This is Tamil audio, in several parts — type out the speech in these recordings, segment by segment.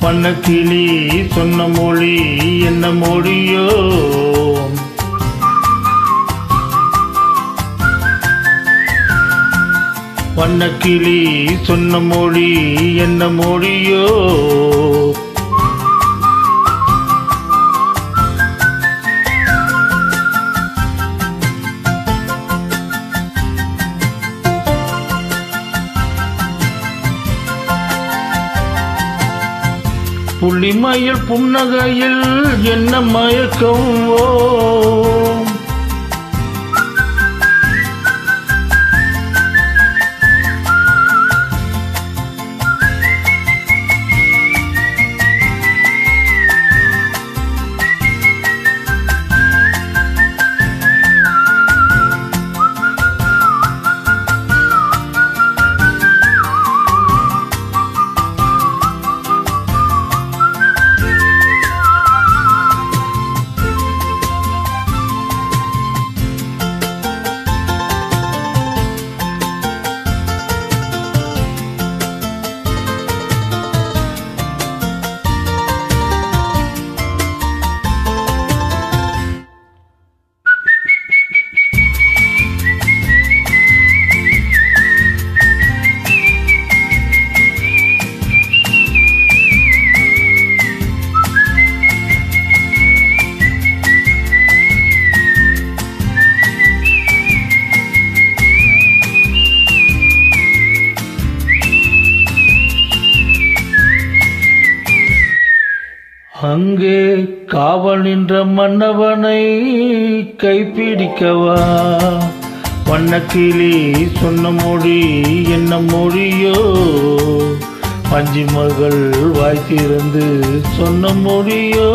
வண்ணக்கிளி சொன்ன மொழி என்ன மொழியோ வண்ணக்கிளி சொன்ன மொழி என்ன மொழியோ புள்ளிமயில் புன்னகையில் என்ன மயக்கம் ஓ அங்கே காவல் நின்ற மன்னவனை கைப்பிடிக்கவா வண்ணக்கிளி சொன்ன மொழி என்ன மொழியோ பஞ்சு மகள் வாய் திறந்து சொன்ன மொழியோ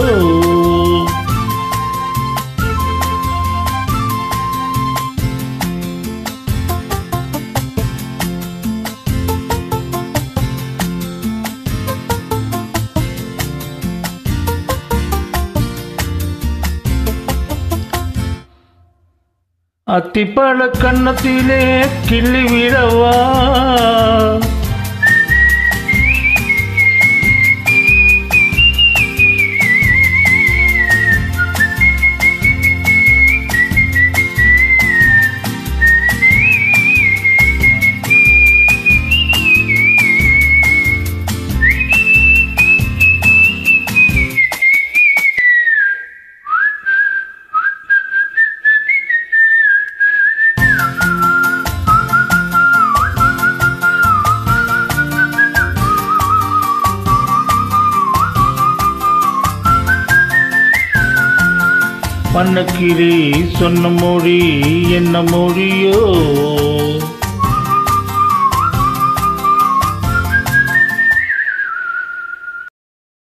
அத்திப்பழ கன்னத்திலே கிள்ளி விடவா வண்ணக்கிளி சொன்ன மொழி என்ன மொழியோ